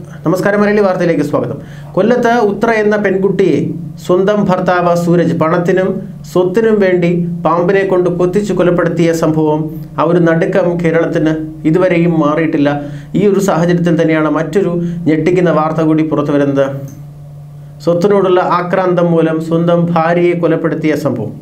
നമസ്കാരം മലയാളി വാർത്തയിലേക്ക് സ്വാഗതം കൊല്ലത്ത് ഉത്ര എന്ന പെൺകുട്ടിയെ സ്വന്തം ഭർത്താവ് സൂരജ് പണത്തിനും സ്വത്തിനും വേണ്ടി പാമ്പിനെ കൊണ്ട് കൊത്തിച്ചു കൊലപ്പെടുത്തിയ സംഭവം ആ ഒരു നടുക്കം കേരളത്തിന് ഇതുവരെയും മാറിയിട്ടില്ല ഈ ഒരു സാഹചര്യത്തിൽ തന്നെയാണ് മറ്റൊരു ഞെട്ടിക്കുന്ന വാർത്ത കൂടി പുറത്തു വരുന്നത് സ്വത്തിനോടുള്ള ആക്രാന്തം മൂലം സ്വന്തം ഭാര്യയെ കൊലപ്പെടുത്തിയ സംഭവം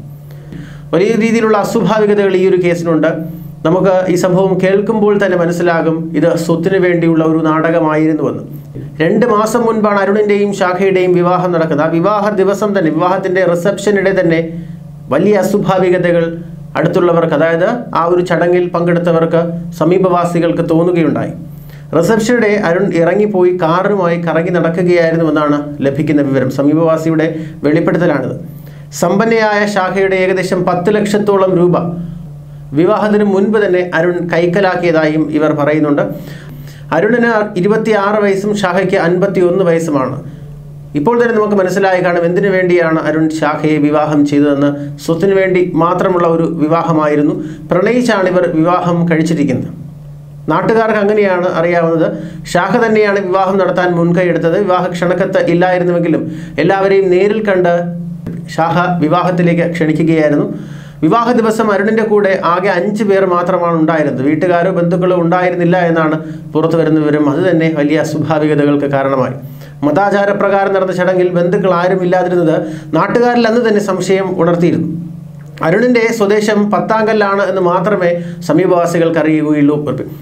വലിയ രീതിയിലുള്ള അസ്വാഭാവികതകൾ ഈ ഒരു കേസിനുണ്ട് നമുക്ക് ഈ സംഭവം കേൾക്കുമ്പോൾ തന്നെ മനസ്സിലാകും ഇത് സ്വത്തിന് വേണ്ടിയുള്ള ഒരു നാടകമായിരുന്നുവെന്ന് രണ്ട് മാസം മുൻപാണ് അരുണിൻ്റെയും ശാഖയുടെയും വിവാഹം നടക്കുന്നത് ആ വിവാഹ ദിവസം തന്നെ വിവാഹത്തിൻ്റെ റിസപ്ഷനിടെ തന്നെ വലിയ അസ്വാഭാവികതകൾ അടുത്തുള്ളവർക്ക് അതായത് ആ ഒരു ചടങ്ങിൽ പങ്കെടുത്തവർക്ക് സമീപവാസികൾക്ക് തോന്നുകയുണ്ടായി റിസപ്ഷനിടെ അരുൺ ഇറങ്ങിപ്പോയി കാറുമായി കറങ്ങി നടക്കുകയായിരുന്നുവെന്നാണ് ലഭിക്കുന്ന വിവരം സമീപവാസിയുടെ വെളിപ്പെടുത്തലാണിത് സമ്പന്നയായ ശാഖയുടെ ഏകദേശം പത്ത് ലക്ഷത്തോളം രൂപ വിവാഹത്തിന് മുൻപ് തന്നെ അരുൺ കൈക്കലാക്കിയതായും ഇവർ പറയുന്നുണ്ട് അരുണിന് ഇരുപത്തിയാറ് വയസ്സും ഷാഹയ്ക്ക് അൻപത്തി ഒന്ന് വയസ്സുമാണ് ഇപ്പോൾ തന്നെ നമുക്ക് മനസ്സിലായി കാണും എന്തിനു വേണ്ടിയാണ് അരുൺ ശാഖയെ വിവാഹം ചെയ്തതെന്ന് സ്വത്തിനു വേണ്ടി മാത്രമുള്ള ഒരു വിവാഹമായിരുന്നു പ്രണയിച്ചാണ് ഇവർ വിവാഹം കഴിച്ചിരിക്കുന്നത് നാട്ടുകാർക്ക് അങ്ങനെയാണ് അറിയാവുന്നത് ഷാഖ തന്നെയാണ് വിവാഹം നടത്താൻ മുൻകൈ എടുത്തത് വിവാഹ ക്ഷണക്കത്ത് ഇല്ലായിരുന്നുവെങ്കിലും എല്ലാവരെയും നേരിൽ കണ്ട് ഷാഹ വിവാഹത്തിലേക്ക് ക്ഷണിക്കുകയായിരുന്നു വിവാഹ ദിവസം അരുണിൻ്റെ കൂടെ ആകെ അഞ്ച് പേർ മാത്രമാണ് ഉണ്ടായിരുന്നത് വീട്ടുകാരോ ബന്ധുക്കളോ ഉണ്ടായിരുന്നില്ല എന്നാണ് പുറത്തു വരുന്ന വിവരം അത് തന്നെ വലിയ അസ്വാഭാവികതകൾക്ക് കാരണമായി മതാചാരപ്രകാരം നടന്ന ചടങ്ങിൽ ബന്ധുക്കൾ ആരും ഇല്ലാതിരുന്നത് നാട്ടുകാരിൽ അന്ന് തന്നെ സംശയം ഉണർത്തിയിരുന്നു അരുണിൻ്റെ സ്വദേശം പത്താങ്കല്ലാണ് എന്ന് മാത്രമേ സമീപവാസികൾക്ക് അറിയുകയുള്ളൂ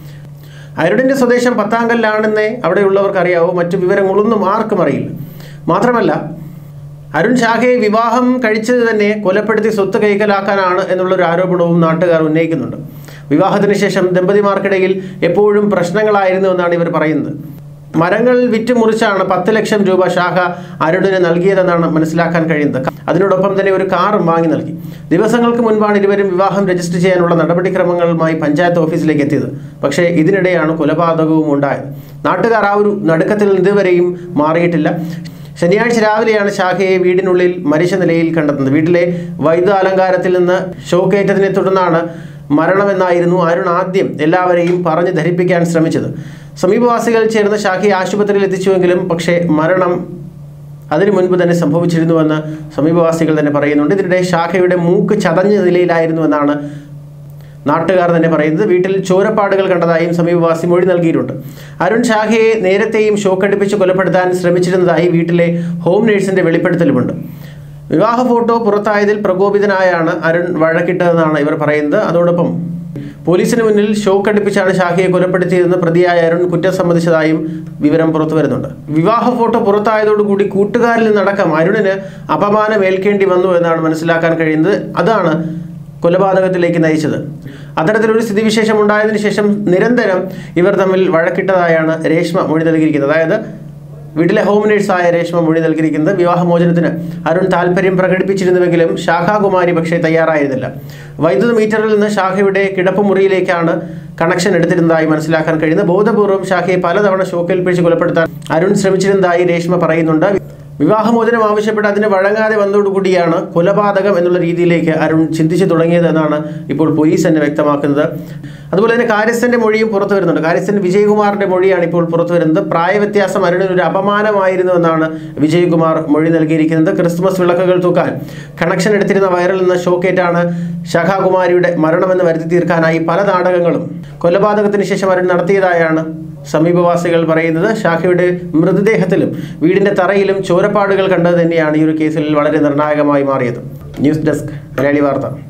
അരുണിൻ്റെ സ്വദേശം പത്താങ്കല്ലാണെന്നേ അവിടെയുള്ളവർക്ക് അറിയാവൂ മറ്റു വിവരങ്ങളൊന്നും ആർക്കും അറിയില്ല മാത്രമല്ല അരുൺ ഷാഖയെ വിവാഹം കഴിച്ചത് തന്നെ കൊലപ്പെടുത്തി സ്വത്ത് കൈക്കലാക്കാനാണ് എന്നുള്ളൊരു ആരോപണവും നാട്ടുകാർ ഉന്നയിക്കുന്നുണ്ട് വിവാഹത്തിന് ശേഷം ദമ്പതിമാർക്കിടയിൽ എപ്പോഴും പ്രശ്നങ്ങളായിരുന്നു എന്നാണ് ഇവർ പറയുന്നത് മരങ്ങൾ വിറ്റുമുറിച്ചാണ് പത്ത് ലക്ഷം രൂപ ഷാഖ അരുണിന് നൽകിയതെന്നാണ് മനസ്സിലാക്കാൻ കഴിയുന്നത് അതിനോടൊപ്പം തന്നെ ഒരു കാറും വാങ്ങി നൽകി ദിവസങ്ങൾക്ക് മുൻപാണ് ഇരുവരും വിവാഹം രജിസ്റ്റർ ചെയ്യാനുള്ള നടപടിക്രമങ്ങളുമായി പഞ്ചായത്ത് ഓഫീസിലേക്ക് എത്തിയത് പക്ഷേ ഇതിനിടെയാണ് കൊലപാതകവും ഉണ്ടായത് നാട്ടുകാർ ആ ഒരു നടുക്കത്തിൽ ഇതുവരെയും മാറിയിട്ടില്ല ശനിയാഴ്ച രാവിലെയാണ് ശാഖയെ വീടിനുള്ളിൽ മരിച്ച നിലയിൽ കണ്ടെത്തുന്നത് വീട്ടിലെ വൈദ്യുത അലങ്കാരത്തിൽ നിന്ന് ഷോക്കേറ്റതിനെ തുടർന്നാണ് മരണമെന്നായിരുന്നു അരുൺ ആദ്യം എല്ലാവരെയും പറഞ്ഞു ധരിപ്പിക്കാൻ ശ്രമിച്ചത് സമീപവാസികൾ ചേർന്ന് ശാഖയെ ആശുപത്രിയിൽ എത്തിച്ചുവെങ്കിലും പക്ഷേ മരണം അതിനു മുൻപ് തന്നെ സംഭവിച്ചിരുന്നുവെന്ന് സമീപവാസികൾ തന്നെ പറയുന്നുണ്ട് ഇതിനിടെ ശാഖയുടെ മൂക്ക് ചതഞ്ഞ നിലയിലായിരുന്നുവെന്നാണ് നാട്ടുകാർ തന്നെ പറയുന്നത് വീട്ടിൽ ചോരപ്പാടുകൾ കണ്ടതായും സമീപവാസി മൊഴി നൽകിയിട്ടുണ്ട് അരുൺ ഷാഖയെ നേരത്തെയും ഷോക്കടിപ്പിച്ച് കൊലപ്പെടുത്താൻ ശ്രമിച്ചിരുന്നതായി വീട്ടിലെ ഹോം നേഴ്സിന്റെ വെളിപ്പെടുത്തലുമുണ്ട് വിവാഹ ഫോട്ടോ പുറത്തായതിൽ പ്രകോപിതനായാണ് അരുൺ വഴക്കിട്ടതെന്നാണ് ഇവർ പറയുന്നത് അതോടൊപ്പം പോലീസിന് മുന്നിൽ ഷോക്കടിപ്പിച്ചാണ് ഷാഖയെ കൊലപ്പെടുത്തിയതെന്ന് പ്രതിയായ അരുൺ കുറ്റം സമ്മതിച്ചതായും വിവരം പുറത്തു വരുന്നുണ്ട് വിവാഹ ഫോട്ടോ പുറത്തായതോടുകൂടി കൂട്ടുകാരിൽ നിന്നടക്കം അരുണിന് അപമാനം ഏൽക്കേണ്ടി വന്നു എന്നാണ് മനസ്സിലാക്കാൻ കഴിയുന്നത് അതാണ് കൊലപാതകത്തിലേക്ക് നയിച്ചത് അത്തരത്തിലൊരു സ്ഥിതിവിശേഷം ഉണ്ടായതിനു ശേഷം നിരന്തരം ഇവർ തമ്മിൽ വഴക്കിട്ടതായാണ് രേഷ്മ മൊഴി നൽകിയിരിക്കുന്നത് അതായത് വീട്ടിലെ ഹോം നേഴ്സായ രേഷ്മ മൊഴി നൽകിയിരിക്കുന്നത് വിവാഹമോചനത്തിന് അരുൺ താല്പര്യം പ്രകടിപ്പിച്ചിരുന്നുവെങ്കിലും ശാഖാകുമാരി പക്ഷേ തയ്യാറായിരുന്നില്ല വൈദ്യുത മീറ്ററിൽ നിന്ന് ശാഖയുടെ കിടപ്പുമുറിയിലേക്കാണ് കണക്ഷൻ എടുത്തിരുന്നതായി മനസ്സിലാക്കാൻ കഴിയുന്നത് ബോധപൂർവ്വം ശാഖയെ പലതവണ ഷോക്കേൽപ്പിച്ച് കൊലപ്പെടുത്താൻ അരുൺ ശ്രമിച്ചിരുന്നതായി രേഷ്മ പറയുന്നുണ്ട് വിവാഹമോചനം ആവശ്യപ്പെട്ട് അതിന് വഴങ്ങാതെ വന്നതോടുകൂടിയാണ് കൊലപാതകം എന്നുള്ള രീതിയിലേക്ക് അരുൺ ചിന്തിച്ചു തുടങ്ങിയത് എന്നാണ് ഇപ്പോൾ പോലീസ് തന്നെ വ്യക്തമാക്കുന്നത് അതുപോലെ തന്നെ കാര്യസ്ഥന്റെ മൊഴിയും പുറത്തു വരുന്നുണ്ട് കാര്യസ്ഥൻ വിജയകുമാറിന്റെ മൊഴിയാണ് ഇപ്പോൾ പുറത്തു വരുന്നത് പ്രായവ്യത്യാസം അരുണിന് ഒരു അപമാനമായിരുന്നു എന്നാണ് വിജയകുമാർ മൊഴി നൽകിയിരിക്കുന്നത് ക്രിസ്മസ് വിളക്കുകൾ തൂക്കാൻ കണക്ഷൻ എടുത്തിരുന്ന വയറിൽ നിന്ന് ഷോക്കേറ്റാണ് ശാഖാകുമാരിയുടെ മരണമെന്ന് വരുത്തി തീർക്കാനായി പല നാടകങ്ങളും കൊലപാതകത്തിന് ശേഷം അരുൺ നടത്തിയതായാണ് സമീപവാസികൾ പറയുന്നത് ഷാഖയുടെ മൃതദേഹത്തിലും വീടിന്റെ തറയിലും ചോരപ്പാടുകൾ കണ്ടത് തന്നെയാണ് ഈ ഒരു കേസിൽ വളരെ നിർണായകമായി മാറിയത് ന്യൂസ് ഡെസ്ക് മലയാളി വാർത്ത